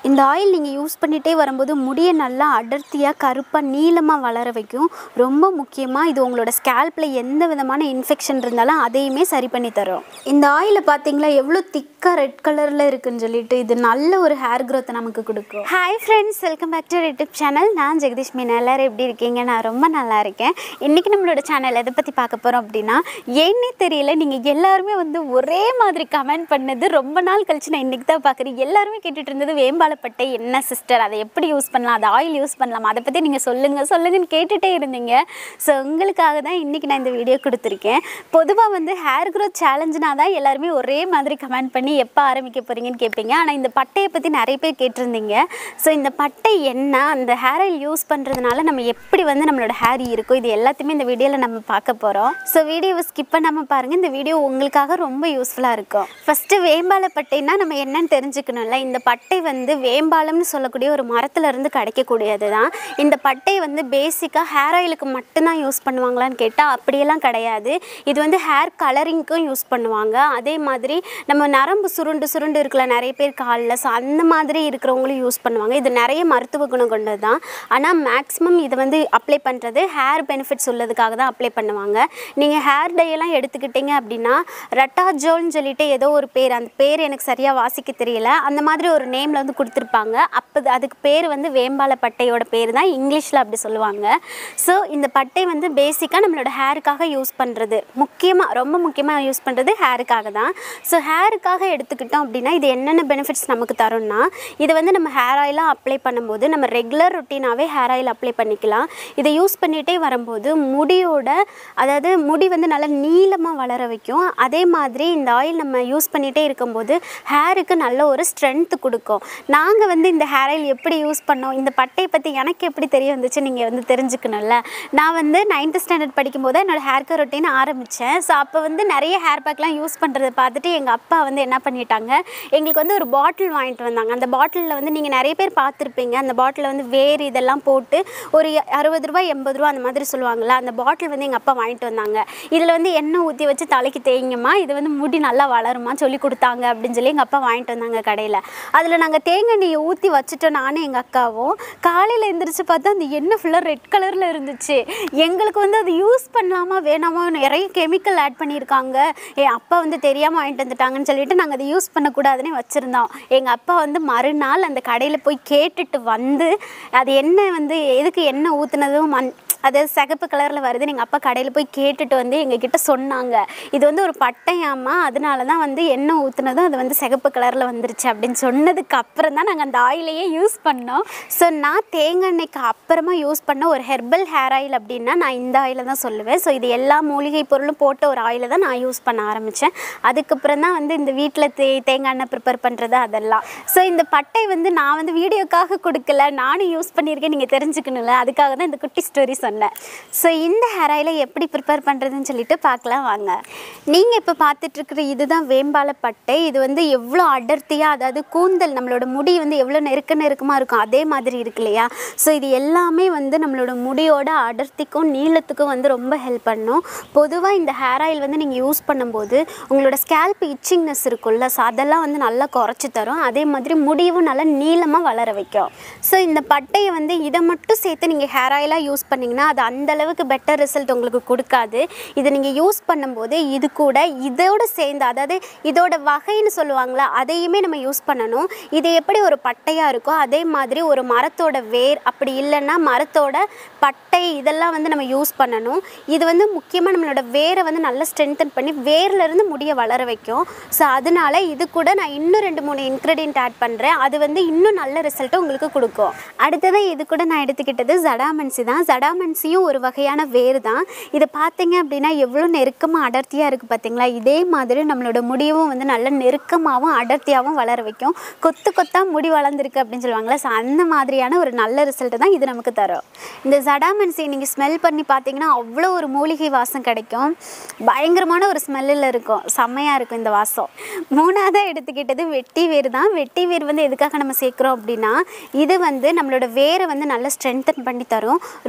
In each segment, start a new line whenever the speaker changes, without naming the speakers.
இந்த ஆயில் நீங்கள் யூஸ் பண்ணிகிட்டே வரும்போது முடியை நல்லா அடர்த்தியாக கருப்பாக நீளமாக வளர வைக்கும் ரொம்ப முக்கியமாக இது உங்களோட ஸ்கேல்பில் எந்த விதமான இன்ஃபெக்ஷன் இருந்தாலும் அதையுமே சரி பண்ணி தரும் இந்த ஆயிலை பார்த்தீங்களா எவ்வளோ திக்காக ரெட் கலரில் இருக்குன்னு சொல்லிட்டு இது நல்ல ஒரு ஹேர் growth நமக்கு கொடுக்கும் hi friends welcome back to YouTube channel நான் ஜெகதீஷ் மீனா எல்லாரும் எப்படி இருக்கீங்க நான் ரொம்ப நல்லா இருக்கேன் இன்றைக்கி நம்மளோட சேனல் எதை பற்றி பார்க்க போகிறோம் அப்படின்னா ஏன்னே தெரியல நீங்கள் எல்லாருமே வந்து ஒரே மாதிரி கமெண்ட் பண்ணது ரொம்ப நாள் கழிச்சு நான் இன்றைக்கி தான் பார்க்குறேன் எல்லாருமே கேட்டுட்டு இருந்தது வேம்பாலப்பட்டை என்ன சிஸ்டர் அதை எப்படி யூஸ் பண்ணலாம் அதை ஆயில் யூஸ் பண்ணலாம் அதை பற்றி நீங்கள் சொல்லுங்கள் சொல்லுங்கன்னு கேட்டுகிட்டே இருந்தீங்க ஸோ உங்களுக்காக தான் இன்றைக்கி நான் இந்த வீடியோ கொடுத்துருக்கேன் பொதுவாக வந்து ஹேர் க்ரோத் சேலஞ்சுனா தான் எல்லாருமே ஒரே மாதிரி கமெண்ட் பண்ணி எப்போ ஆரம்பிக்க போகிறீங்கன்னு கேட்பீங்க ஆனால் இந்த பட்டையை பற்றி நிறைய பேர் கேட்டிருந்தீங்க ஸோ இந்த பட்டை என்ன அந்த ஹேர் ஆயில் யூஸ் பண்ணுறதுனால நம்ம எப்படி வந்து நம்மளோட ஹேர் இருக்கும் இது எல்லாத்தையுமே இந்த வீடியோவில் நம்ம பார்க்க போகிறோம் ஸோ வீடியோவை ஸ்கிப் பண்ணாமல் பாருங்கள் இந்த வீடியோ உங்களுக்காக ரொம்ப யூஸ்ஃபுல்லாக இருக்கும் ஃபஸ்ட்டு வேம்பால பட்டைனா நம்ம என்னன்னு தெரிஞ்சுக்கணும்ல இந்த பட்டை வந்து வேம்பாலம்னு சொல்லக்கூடிய ஒரு மரத்துல இருந்து கிடைக்கக்கூடியது தான் இந்த பட்டை வந்து பேசிக்காக ஹேர் ஆயிலுக்கு மட்டும்தான் யூஸ் பண்ணுவாங்களான்னு கேட்டால் அப்படியெல்லாம் கிடையாது இது வந்து ஹேர் கலரிங்க்கும் யூஸ் பண்ணுவாங்க அதே மாதிரி நம்ம நரம்பு சுருண்டு சுருண்டு இருக்கல நிறைய பேர் காலில் ஸோ அந்த மாதிரி இருக்கிறவங்களும் யூஸ் பண்ணுவாங்க இது நிறைய மருத்துவ குணம் கொண்டது தான் ஆனால் மேக்ஸிமம் இதை வந்து அப்ளை பண்ணுறது ஹேர் பெனிஃபிட்ஸ் உள்ளதுக்காக தான் அப்ளை பண்ணுவாங்க நீங்கள் ஹேர் டையெல்லாம் எடுத்துக்கிட்டீங்க அப்படின்னா ரட்டாஜோல்னு சொல்லிட்டு ஏதோ ஒரு பேர் அந்த பேர் எனக்கு சரியாக வாசிக்க தெரியல அந்த மாதிரி ஒரு நேமில் வந்து கொடுத்துருப்பாங்க அப்போ அதுக்கு பேர் வந்து வேம்பால பட்டையோட பேர் தான் இங்கிலீஷில் அப்படி சொல்லுவாங்க ஸோ இந்த பட்டை வந்து பேசிக்காக நம்மளோட ஹேருக்காக யூஸ் பண்ணுறது முக்கியமாக ரொம்ப முக்கியமாக யூஸ் பண்ணுறது ஹேருக்காக தான் ஸோ ஹேருக்காக எடுத்துக்கிட்டோம் அப்படின்னா இது என்னென்ன பெனிஃபிட்ஸ் நமக்கு தரும்னா இது வந்து நம்ம ஹேர் ஆயிலாக அப்ளை பண்ணும்போது நம்ம ரெகுலர் ரொட்டீனாகவே ஹேர் ஆயில் அப்ளை பண்ணிக்கலாம் இதை யூஸ் பண்ணிகிட்டே வரும்போது முடியோட அதாவது முடி வந்து நல்லா நீளமாக வளர வைக்கும் அதே மாதிரி இந்த ஆயில் நம்ம யூஸ் பண்ணிகிட்டே இருக்கும்போது ஹேருக்கு நல்ல ஒரு ஸ்ட்ரென்த் கொடுக்கும் நாங்கள் வந்து இந்த ஹேர் ஆயில் எப்படி யூஸ் பண்ணோம் இந்த பட்டையை பற்றி எனக்கு எப்படி தெரிய வந்துச்சு நீங்கள் வந்து தெரிஞ்சுக்கணும்ல நான் வந்து நைன்த்து ஸ்டாண்டர்ட் படிக்கும்போது என்னோட ஹேர் கேர் ரொட்டீன் ஆரம்பித்தேன் ஸோ அப்போ வந்து நிறைய ஹேர் பேக்லாம் யூஸ் பண்ணுறதை பார்த்துட்டு எங்கள் அப்பா வந்து என்ன பண்ணிட்டாங்க எங்களுக்கு வந்து ஒரு பாட்டில் வாங்கிட்டு வந்தாங்க அந்த பாட்டிலில் வந்து நீங்கள் நிறைய பேர் பார்த்துருப்பீங்க அந்த பாட்டிலில் வந்து வேர் இதெல்லாம் போட்டு ஒரு அறுபது ரூபா எண்பது ரூபா அந்த மாதிரி சொல்லுவாங்கள்ல அந்த பாட்டில் வந்து எங்கள் அப்பா வாங்கிட்டு வந்தாங்க இதில் வந்து எண்ணெய் ஊற்றி வச்சு தலைக்கு தேய்ங்கம்மா இது வந்து முடி நல்லா வளருமா சொல்லி கொடுத்தாங்க அப்படின்னு சொல்லி எங்கள் அப்பா வாங்கிட்டு வந்தாங்க கடையில் அதில் நாங்கள் தேங்காய் எண்ணெயை ஊற்றி வச்சுட்டோம் நானும் எங்கள் அக்காவும் காலையில் எந்திரிச்சு பார்த்தா அந்த எண்ணெய் ஃபுல்லாக ரெட் கலரில் இருந்துச்சு எங்களுக்கு வந்து அது யூஸ் பண்ணலாமா வேணாமா நிறைய கெமிக்கல் ஆட் பண்ணியிருக்காங்க என் அப்பா வந்து தெரியாமல் வாங்கிட்டு வந்துட்டாங்கன்னு சொல்லிட்டு நாங்கள் அதை யூஸ் பண்ணக்கூடாதுன்னே வச்சுருந்தோம் எங்கள் அப்பா வந்து மறுநாள் அந்த கடையில் போய் கேட்டுட்டு வந்து அது என்ன வந்து எதுக்கு எண்ணெய் ஊற்றுனதும் மண் அது சிகப்பு கலரில் வருதுன்னு எங்கள் அப்பா கடையில் போய் கேட்டுட்டு வந்து எங்ககிட்ட சொன்னாங்க இது வந்து ஒரு பட்டையாமா அதனால தான் வந்து எண்ணெய் ஊற்றுனதும் அது வந்து சிகப்பு கலரில் வந்துருச்சு அப்படின்னு சொன்னதுக்கு அப்புறம் தான் நாங்கள் அந்த ஆயிலையே யூஸ் பண்ணோம் ஸோ நான் தேங்காய் எண்ணெய்க்கு அப்புறமா யூஸ் பண்ண ஒரு ஹெர்பல் ஹேர் ஆயில் அப்படின்னா நான் இந்த ஆயிலை தான் சொல்லுவேன் ஸோ இது எல்லா மூலிகை பொருளும் போட்ட ஒரு ஆயிலை தான் நான் யூஸ் பண்ண ஆரம்பித்தேன் அதுக்கப்புறம் தான் வந்து இந்த வீட்டில் தே தேங்காய் எண்ணெய் ப்ரிப்பேர் பண்ணுறது அதெல்லாம் ஸோ இந்த பட்டை வந்து நான் வந்து வீடியோக்காக கொடுக்கல நானும் யூஸ் பண்ணியிருக்கேன் நீங்கள் தெரிஞ்சுக்கணும்ல அதுக்காக தான் இந்த குட்டி ஸ்டோரி சொன்னேன் ஸோ இந்த ஹேர் ஆயிலை எப்படி ப்ரிப்பேர் பண்ணுறதுன்னு சொல்லிட்டு பார்க்கலாம் வாங்க நீங்கள் இப்போ பார்த்துட்ருக்குற இதுதான் வேம்பால பட்டை இது வந்து எவ்வளோ அடர்த்தியாக அதாவது கூந்தல் நம்மளோட முடி வந்து எவ்வளோ நெருக்க நெருக்கமாக இருக்கும் அதே மாதிரி இருக்கு இல்லையா ஸோ இது எல்லாமே வந்து நம்மளோட முடியோட அடர்த்திக்கும் நீளத்துக்கும் வந்து ரொம்ப ஹெல்ப் பண்ணும் பொதுவாக இந்த ஹேர் ஆயில் வந்து நீங்கள் யூஸ் பண்ணும்போது உங்களோட ஸ்கேல்ப் இச்சிங்னஸ் இருக்கும்ல ஸோ அதெல்லாம் வந்து நல்லா குறைச்சி தரும் அதே மாதிரி முடியும் நல்லா நீளமாக வளர வைக்கும் ஸோ இந்த பட்டையை வந்து இதை மட்டும் சேர்த்து நீங்கள் ஹேர் ஆயிலாக யூஸ் பண்ணிங்கன்னா அது அந்த அளவுக்கு பெட்டர் ரிசல்ட் உங்களுக்கு கொடுக்காது இதை நீங்கள் யூஸ் பண்ணும்போது இது கூட இதோட சேர்ந்து அதாவது இதோட வகைன்னு சொல்லுவாங்களா அதையுமே நம்ம யூஸ் பண்ணணும் இது எப்படி ஒரு பட்டையாக இருக்கோ அதே மாதிரி ஒரு மரத்தோட வேர் அப்படி இல்லைன்னா மரத்தோட பட்டை இதெல்லாம் வந்து நம்ம யூஸ் பண்ணணும் இது வந்து முக்கியமாக நம்மளோட வேரை வந்து நல்லா ஸ்ட்ரென்தன் பண்ணி வேர்லேருந்து முடிய வளர வைக்கும் ஸோ அதனால இது கூட நான் இன்னும் ரெண்டு மூணு இன்க்ரீடியன்ட் ஆட் பண்ணுறேன் அது வந்து இன்னும் நல்ல ரிசல்ட்டை உங்களுக்கு கொடுக்கும் அடுத்தது இது கூட நான் எடுத்துக்கிட்டது ஜடாமன்சி தான் ஜடாமன்சியும் ஒரு வகையான வேர் தான் இதை பார்த்தீங்க அப்படின்னா எவ்வளோ நெருக்கமாக அடர்த்தியாக இருக்குது பார்த்தீங்களா இதே மாதிரி நம்மளோட முடியவும் வந்து நல்ல நெருக்கமாகவும் அடர்த்தியாகவும் வளர வைக்கும் கொத்து கொத்தாக முடி வளர்ந்துருக்கு அப்படின்னு சொல்லுவாங்களா ஸோ அந்த மாதிரியான ஒரு நல்ல ரிசல்ட்டு தான் இது நமக்கு தரும் இந்த ஜடாமன்சி நீங்கள் ஸ்மெல் பண்ணி பார்த்தீங்கன்னா அவ்வளோ ஒரு மூலிகை வாசம் கிடைக்கும் பயங்கரமான ஒரு ஸ்மெல்லில் இருக்கும் செம்மையாக இருக்கும் இந்த வாசம் மூணாவதாக எடுத்துக்கிட்டது வெட்டி வேர் தான் வெட்டி வேர் வந்து எதுக்காக நம்ம சேர்க்குறோம் அப்படின்னா இது வந்து நம்மளோட வேரை வந்து நல்லா ஸ்ட்ரென்தன் பண்ணி தரும் ரொம்ப முக்கியம்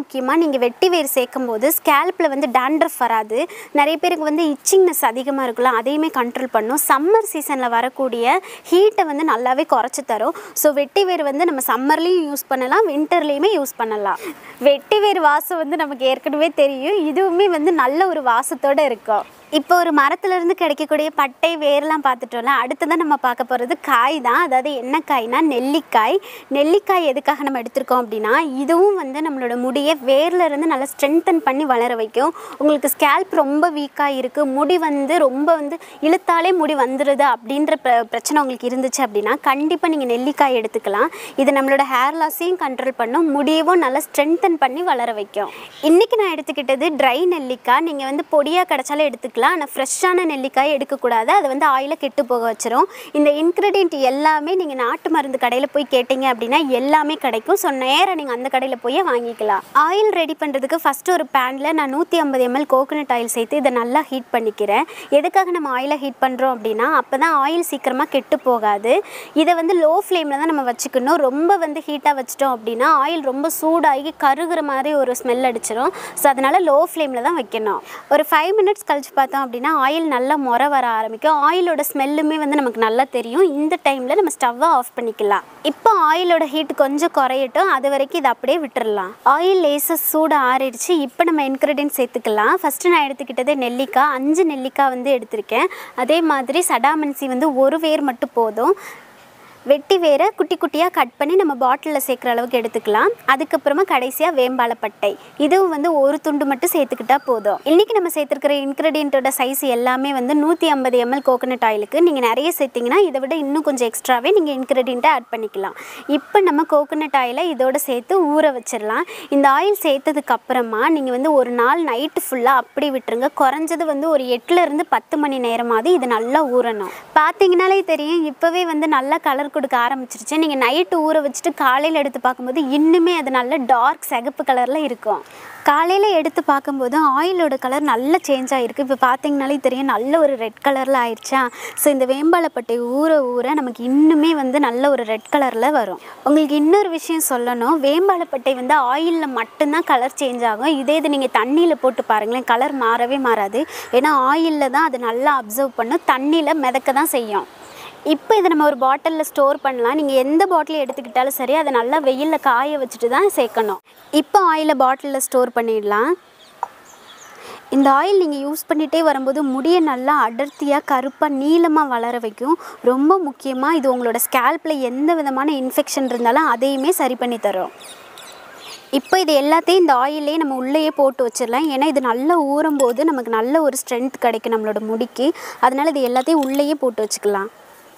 முக்கியமாக நீங்கள் வெட்டி வேர் சேர்க்கும் போது ஸ்கேல்பில் வந்து டேண்ட்ரஃப் வராது நிறைய பேருக்கு வந்து இச்சிங்னஸ் அதிகமாக இருக்கலாம் அதையுமே கண்ட்ரோல் பண்ணும் சம்மர் சீசனில் வரக்கூடிய ஹீட்டை வந்து நல்லாவே குறைச்சி தரும் ஸோ வெட்டி வேர் வந்து நம்ம சம்மர்லேயும் யூஸ் பண்ணலாம் வின்டர்லேயுமே யூஸ் பண்ணலாம் வெட்டி வேர் வாசம் வந்து நமக்கு ஏற்கனவே தெரியும் இதுவுமே வந்து நல்ல ஒரு வாசத்தோடு இருக்கும் இப்போ ஒரு மரத்துலேருந்து கிடைக்கக்கூடிய பட்டை வேர்லாம் பார்த்துட்டோம்ல அடுத்ததான் நம்ம பார்க்க போகிறது காய் தான் அதாவது என்ன காய்னா நெல்லிக்காய் நெல்லிக்காய் எதுக்காக நம்ம எடுத்திருக்கோம் அப்படின்னா இதுவும் வந்து நம்மளோட முடியை வேர்ல இருந்து நல்லா ஸ்ட்ரென்தன் பண்ணி வளர வைக்கும் உங்களுக்கு ஸ்கேல்ப் ரொம்ப வீக்காக இருக்குது முடி வந்து ரொம்ப வந்து இழுத்தாலே முடி வந்துடுது அப்படின்ற பிர பிரச்சனை உங்களுக்கு இருந்துச்சு அப்படின்னா கண்டிப்பாக நீங்கள் நெல்லிக்காய் எடுத்துக்கலாம் இது நம்மளோட ஹேர் லாஸையும் கண்ட்ரோல் பண்ணும் முடியவும் நல்லா ஸ்ட்ரென்தன் பண்ணி வளர வைக்கும் இன்றைக்கி நான் எடுத்துக்கிட்டது ட்ரை நெல்லிக்காய் நீங்கள் வந்து பொடியாக கிடச்சாலும் எடுத்துக்கலாம் ஆனால் ஃப்ரெஷ்ஷான நெல்லிக்காய் எடுக்கக்கூடாது அது வந்து ஆயில கெட்டு போக வச்சிரும் இந்த இன்க்ரீடியன்ட் எல்லாமே நீங்கள் நாட்டு மருந்து கடையில் போய் கேட்டிங்க அப்படின்னா எல்லாமே கிடைக்கும் ஸோ நேராக நீங்கள் அந்த கடையில் போய் வாங்கிக்கலாம் ஆயில் ரெடி பண்ணுறதுக்கு ஃபஸ்ட்டு ஒரு பேனில் நான் நூற்றி ஐம்பது எம்எல் கோகோனட் ஆயில் சேர்த்து இதை நல்லா ஹீட் பண்ணிக்கிறேன் எதுக்காக நம்ம ஆயிலை ஹீட் பண்ணுறோம் அப்படின்னா அப்போ தான் ஆயில் சீக்கிரமாக கெட்டு போகாது இதை வந்து லோ ஃப்ளேமில் தான் நம்ம வச்சுக்கணும் ரொம்ப வந்து ஹீட்டாக வச்சிட்டோம் அப்படின்னா ஆயில் ரொம்ப சூடாகி கருகிற மாதிரி ஒரு ஸ்மெல் அடிச்சிடும் ஸோ அதனால் லோ ஃப்ளேமில் தான் வைக்கணும் ஒரு ஃபைவ் மினிட்ஸ் கழிச்சு பார்த்தோம் அப்படின்னா ஆயில் நல்லா முறை வர ஆரம்பிக்கும் ஆயிலோட ஸ்மெல்லுமே வந்து நமக்கு நல்லா தெரியும் இந்த டைமில் நம்ம ஸ்டவ்வை ஆஃப் பண்ணிக்கலாம் இப்போ ஆயிலோட ஹீட் கொஞ்சம் குறையட்டும் அது வரைக்கும் இதை அப்படியே விட்டுறலாம் ஆயில் லேசஸ் சூடு ஆறிடுச்சு இப்போ நம்ம இன்க்ரீடியன்ட் சேர்த்துக்கலாம் ஃபஸ்ட்டு நான் எடுத்துக்கிட்டது நெல்லிக்காய் அஞ்சு நெல்லிக்காய் வந்து எடுத்திருக்கேன் அதே மாதிரி சடாமன்சி வந்து ஒரு வேர் மட்டும் போதும் வெட்டி வேரை குட்டி குட்டியாக கட் பண்ணி நம்ம பாட்டிலில் சேர்க்குற அளவுக்கு எடுத்துக்கலாம் அதுக்கப்புறமா கடைசியாக வேம்பாலப்பட்டை இதுவும் வந்து ஒரு துண்டு மட்டும் சேர்த்துக்கிட்டா போதும் இன்றைக்கி நம்ம சேர்த்துருக்கிற இன்க்ரீடியண்ட்டோட சைஸ் எல்லாமே வந்து நூற்றி ஐம்பது எம்எல் கோகோனட் ஆயிலுக்கு நீங்கள் நிறைய சேர்த்திங்கன்னா இதை விட இன்னும் கொஞ்சம் எக்ஸ்ட்ராவே நீங்கள் இன்க்ரீடியண்ட்டை ஆட் பண்ணிக்கலாம் இப்போ நம்ம கோகோனட் ஆயிலை இதோட சேர்த்து ஊற வச்சிடலாம் இந்த ஆயில் சேர்த்ததுக்கு அப்புறமா நீங்கள் வந்து ஒரு நாள் நைட்டு ஃபுல்லாக அப்படி விட்டுருங்க குறைஞ்சது வந்து ஒரு எட்டுலேருந்து பத்து மணி நேரமாவது இது நல்லா ஊறணும் பார்த்தீங்கனாலே தெரியும் இப்போவே வந்து நல்லா கலர் கொடுக்க ஆரம்பிச்சிருச்சு நீங்கள் நைட்டு ஊற வச்சுட்டு காலையில் எடுத்து பார்க்கும்போது இன்னுமே அது நல்ல டார்க் சிகப்பு கலரில் இருக்கும் காலையில் எடுத்து பார்க்கும்போது ஆயிலோட கலர் நல்ல சேஞ்ச் ஆகிருக்கு இப்போ பார்த்தீங்கனாலே தெரியும் நல்ல ஒரு ரெட் கலரில் ஆயிடுச்சா ஸோ இந்த வேம்பாலப்பட்டை ஊற ஊற நமக்கு இன்னுமே வந்து நல்ல ஒரு ரெட் கலரில் வரும் உங்களுக்கு இன்னொரு விஷயம் சொல்லணும் வேம்பாலப்பட்டை வந்து ஆயிலில் மட்டும்தான் கலர் சேஞ்ச் ஆகும் இதே இது நீங்கள் தண்ணியில் போட்டு பாருங்களேன் கலர் மாறவே மாறாது ஏன்னா ஆயிலில் தான் அது நல்லா அப்சர்வ் பண்ணும் தண்ணியில் மிதக்க தான் செய்யும் இப்போ இதை நம்ம ஒரு பாட்டிலில் ஸ்டோர் பண்ணலாம் நீங்கள் எந்த பாட்டில் எடுத்துக்கிட்டாலும் சரி அதை நல்லா வெயிலில் காய வச்சுட்டு தான் சேர்க்கணும் இப்போ ஆயிலை பாட்டிலில் ஸ்டோர் பண்ணிடலாம் இந்த ஆயில் நீங்கள் யூஸ் பண்ணிகிட்டே வரும்போது முடியை நல்லா அடர்த்தியாக கருப்பாக நீளமாக வளர வைக்கும் ரொம்ப முக்கியமாக இது உங்களோட ஸ்கேல்பில் எந்த விதமான இன்ஃபெக்ஷன் இருந்தாலும் அதையுமே சரி பண்ணி தரும் இப்போ இது எல்லாத்தையும் இந்த ஆயிலே நம்ம உள்ளேயே போட்டு வச்சிடலாம் ஏன்னா இது நல்லா ஊறும் போது நமக்கு நல்ல ஒரு ஸ்ட்ரென்த் கிடைக்கும் நம்மளோட முடிக்கு அதனால் இது எல்லாத்தையும் உள்ளேயே போட்டு வச்சுக்கலாம்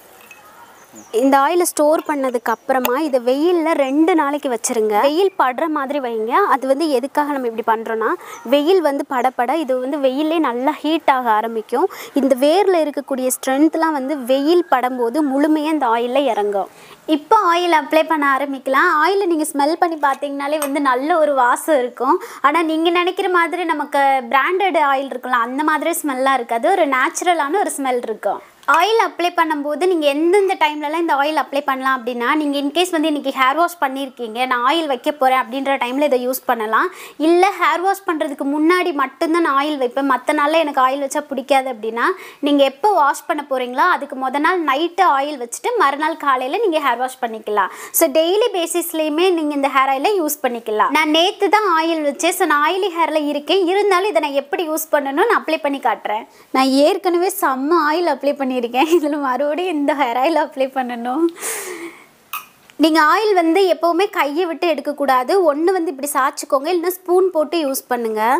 இந்த ஆயிலை ஸ்டோர் பண்ணதுக்கு அப்புறமா இதை வெயிலில் ரெண்டு நாளைக்கு வச்சுருங்க வெயில் படுற மாதிரி வைங்க அது வந்து எதுக்காக நம்ம இப்படி பண்ணுறோன்னா வெயில் வந்து படப்பட இது வந்து வெயிலே நல்லா ஹீட் ஆக ஆரம்பிக்கும் இந்த வேரில் இருக்கக்கூடிய ஸ்ட்ரென்த்லாம் வந்து வெயில் படும்போது முழுமையாக இந்த ஆயிலில் இறங்கும் இப்போ ஆயில் அப்ளை பண்ண ஆரம்பிக்கலாம் ஆயிலை நீங்கள் ஸ்மெல் பண்ணி பார்த்தீங்கனாலே வந்து நல்ல ஒரு வாசம் இருக்கும் ஆனால் நீங்கள் நினைக்கிற மாதிரி நமக்கு பிராண்டட் ஆயில் இருக்கும்ல அந்த மாதிரி ஸ்மெல்லாக இருக்காது ஒரு நேச்சுரலான ஒரு ஸ்மெல் இருக்கும் ஆயில் அப்ளை பண்ணும்போது நீங்கள் எந்தெந்த டைம்லலாம் இந்த ஆயில் அப்ளை பண்ணலாம் அப்படின்னா நீங்கள் இன்கேஸ் வந்து இன்றைக்கி ஹேர் வாஷ் பண்ணியிருக்கீங்க நான் ஆயில் வைக்க போகிறேன் அப்படின்ற டைமில் இதை யூஸ் பண்ணலாம் இல்லை ஹேர் வாஷ் பண்ணுறதுக்கு முன்னாடி மட்டும்தான் நான் ஆயில் வைப்பேன் மற்ற நாளில் எனக்கு ஆயில் வச்சா பிடிக்காது அப்படின்னா நீங்கள் எப்போ வாஷ் பண்ண போகிறீங்களோ அதுக்கு முத நாள் நைட்டு ஆயில் வச்சுட்டு மறுநாள் காலையில் நீங்கள் ஹேர் வாஷ் பண்ணிக்கலாம் ஸோ டெய்லி பேசிஸ்லேயுமே நீங்கள் இந்த ஹேர் ஆயிலை யூஸ் பண்ணிக்கலாம் நான் நேற்று தான் ஆயில் வச்சேன் ஸோ நான் ஆயிலி ஹேரில் இருக்கேன் இருந்தாலும் இதை நான் எப்படி யூஸ் பண்ணணும்னு நான் அப்ளை பண்ணி காட்டுறேன் நான் ஏற்கனவே செம்ம ஆயில் அப்ளை பண்ணியிருக்கேன் இதில் மறுபடியும் இந்த ஹேர் ஆயில் அப்ளை பண்ணணும் நீங்கள் ஆயில் வந்து எப்போவுமே கையை விட்டு எடுக்கக்கூடாது ஒன்று வந்து இப்படி சாய்ச்சிக்கோங்க இல்லைன்னா ஸ்பூன் போட்டு யூஸ் பண்ணுங்கள்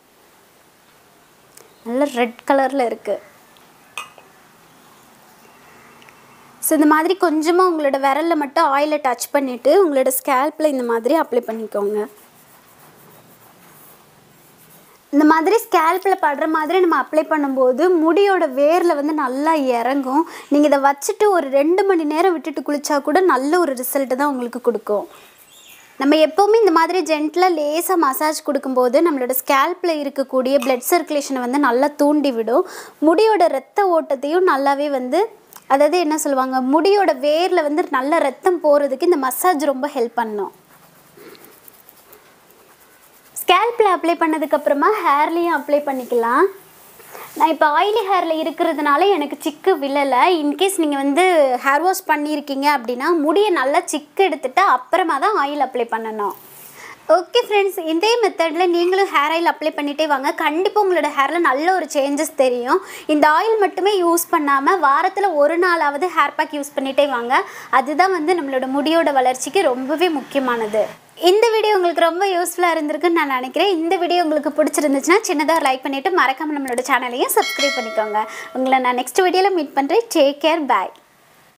நல்ல ரெட் கலரில் இருக்குது ஸோ இந்த மாதிரி கொஞ்சமாக உங்களோட விரலில் மட்டும் ஆயிலை டச் பண்ணிவிட்டு உங்களோட ஸ்கேல்பில் இந்த மாதிரி அப்ளை பண்ணிக்கோங்க இந்த மாதிரி ஸ்கேல்பில் படுற மாதிரி நம்ம அப்ளை பண்ணும்போது முடியோட வேரில் வந்து நல்லா இறங்கும் நீங்கள் இதை வச்சுட்டு ஒரு ரெண்டு மணி நேரம் விட்டுட்டு குளிச்சா கூட நல்ல ஒரு ரிசல்ட்டு தான் உங்களுக்கு கொடுக்கும் நம்ம எப்போவுமே இந்த மாதிரி ஜென்டில் லேசாக மசாஜ் கொடுக்கும்போது நம்மளோட ஸ்கேல்பில் இருக்கக்கூடிய பிளட் சர்க்குலேஷனை வந்து நல்லா தூண்டி விடும் முடியோட ரத்த ஓட்டத்தையும் நல்லாவே வந்து அதாவது என்ன சொல்லுவாங்க முடியோட வேரில் வந்து நல்ல ரத்தம் போகிறதுக்கு இந்த மசாஜ் ரொம்ப ஹெல்ப் பண்ணும் ஸ்கேல்பில் அப்ளை பண்ணதுக்கப்புறமா ஹேர்லேயும் அப்ளை பண்ணிக்கலாம் நான் இப்போ ஆயிலி ஹேரில் இருக்கிறதுனால எனக்கு சிக்கு விழலை இன்கேஸ் நீங்கள் வந்து ஹேர் வாஷ் பண்ணியிருக்கீங்க அப்படின்னா முடியை நல்லா சிக்கு எடுத்துட்டு அப்புறமா தான் ஆயில் அப்ளை பண்ணணும் ஓகே ஃப்ரெண்ட்ஸ் இதே மெத்தடில் நீங்களும் ஹேர் ஆயில் அப்ளை பண்ணிகிட்டே வாங்க கண்டிப்பாக உங்களோட ஹேரில் நல்ல ஒரு சேஞ்சஸ் தெரியும் இந்த ஆயில் மட்டுமே யூஸ் பண்ணாமல் வாரத்தில் ஒரு நாளாவது ஹேர் பேக் யூஸ் பண்ணிகிட்டே வாங்க அதுதான் வந்து நம்மளோட முடியோட வளர்ச்சிக்கு ரொம்பவே முக்கியமானது இந்த வீடியோ உங்களுக்கு ரொம்ப யூஸ்ஃபுல்லாக இருந்திருக்குன்னு நான் நினைக்கிறேன் இந்த வீடியோ உங்களுக்கு பிடிச்சிருந்துச்சுன்னா சின்னதாக லைக் பண்ணிவிட்டு மறக்காமல் நம்மளோட சேனலையும் சப்ஸ்கிரைப் பண்ணிக்கோங்க உங்களை நான் நெக்ஸ்ட் வீடியோவில் மீட் பண்ணுறேன் டேக் கேர் பாய்